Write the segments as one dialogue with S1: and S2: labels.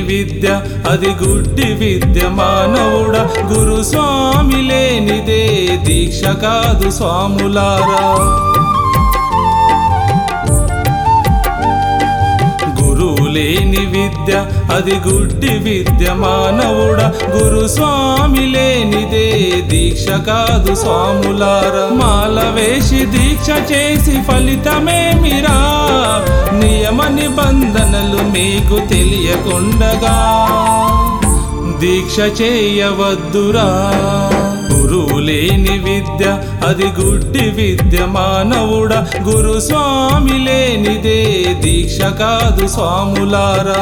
S1: విద్య అది గుడ్డి విద్య మానవుడ గురు స్వామి లేనిదే దీక్ష కాదు స్వాములారా గురువు లేని విద్య అది గుడ్డి విద్య మానవుడ గురు స్వామి లేనిదే దీక్ష కాదు స్వాములార మాల వేసి దీక్ష చేసి ఫలితమేమిరా నియమ నిబంధనలు మీకు తెలియకుండగా దీక్ష చేయవద్దురా గురువు లేని విద్య అది గుడ్డి విద్య మానవుడ గురు స్వామి లేనిదే దీక్ష కాదు స్వాములారా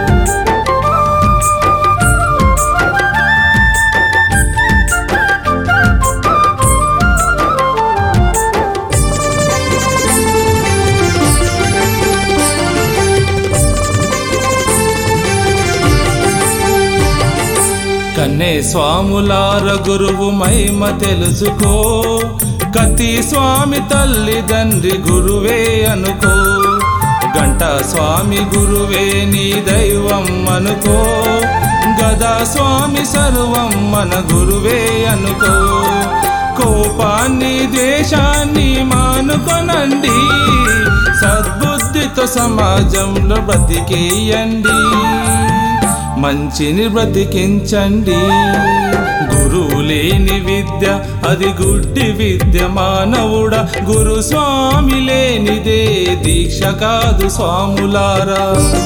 S1: కన్నే స్వాములార గురువు మహిమ తెలుసుకో కతి స్వామి తల్లిదండ్రి గురువే అనుకో గంట స్వామి గురువే నీ దైవం అనుకో గదా స్వామి సర్వం మన గురువే అనుకో కోపాన్ని ద్వేషాన్ని మానుకొనండి సద్బుద్ధితో సమాజంలో బ్రతికేయండి మంచిని బ్రతికించండి గురువు లేని విద్య అది గుడ్డి విద్య మానవుడ గురు స్వామి లేనిదే దీక్ష కాదు స్వాములారా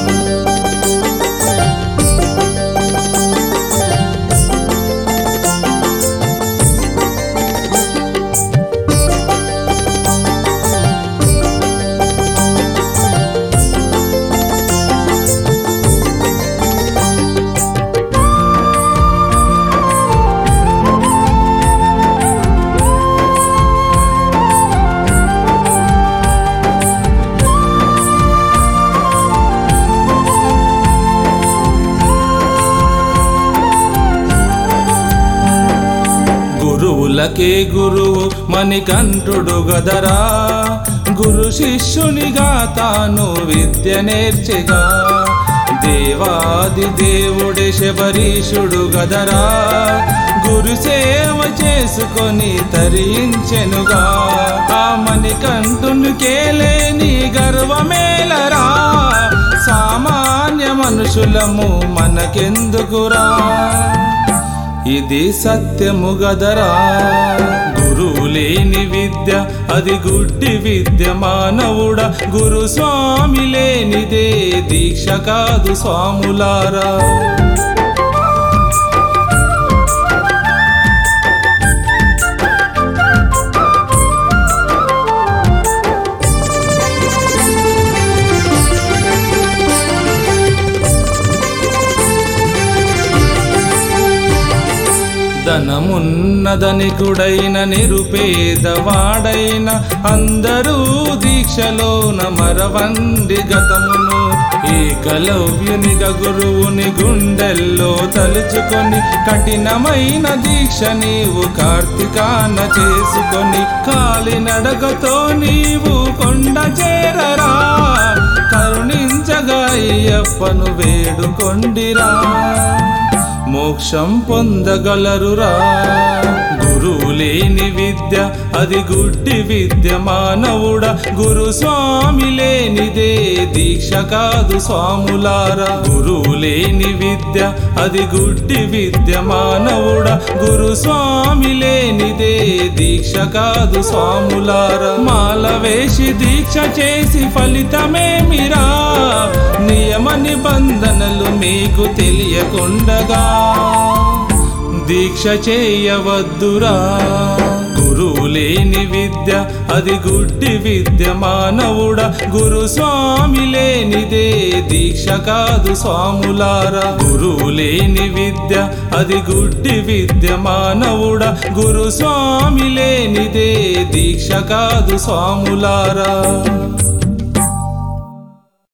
S1: గురువులకే గురువు మణికంఠుడు గదరా గురు శిష్యునిగా తాను విద్య నేర్చెగా దేవాది దేవుడే శబరీషుడు గదరా గురు సేవ చేసుకొని తరించెనుగా ఆ మణికంఠునికే లేని గర్వమేలరా సామాన్య మనుషులము మనకెందుకురా ఇది సత్యము గదరా గురువు లేని విద్య అది గుడ్డి విద్య మానవుడ గురు స్వామి లేనిదే దీక్ష కాదు స్వాములారా ధనమున్నదనికుడైన నిరుపేదవాడైన అందరూ దీక్షలోన మరవండి గతమును ఏకలవ్యునిగా గురువుని గుండెల్లో తలుచుకొని కఠినమైన దీక్ష నీవు కార్తీకాన చేసుకొని కాలినడకతో నీవు కొండ చేరరా కరుణించగా అయ్యప్పను వేడుకొండిరా మోక్షం పొందగలరురా గురువు లేని విద్య అది గుడ్డి విద్య మానవుడ గురు స్వామి లేనిదే దీక్ష కాదు స్వాములారా గురువు లేని విద్య అది గుడ్డి విద్య మానవుడ గురు స్వామి లేనిదే దీక్ష కాదు స్వాములారా మాల వేసి దీక్ష చేసి ఫలితమేమిరా నియమ నిబంధనలు మీకు తెలియకుండగా దీక్ష చేయవద్దురా గురువు లేని విద్య అది గుడ్డి విద్య మానవుడ గురు స్వామి లేనిదే దీక్ష కాదు స్వాములారా గురువు లేని విద్య అది గుడ్డి విద్య మానవుడ గురు స్వామి లేనిదే దీక్ష కాదు స్వాములారా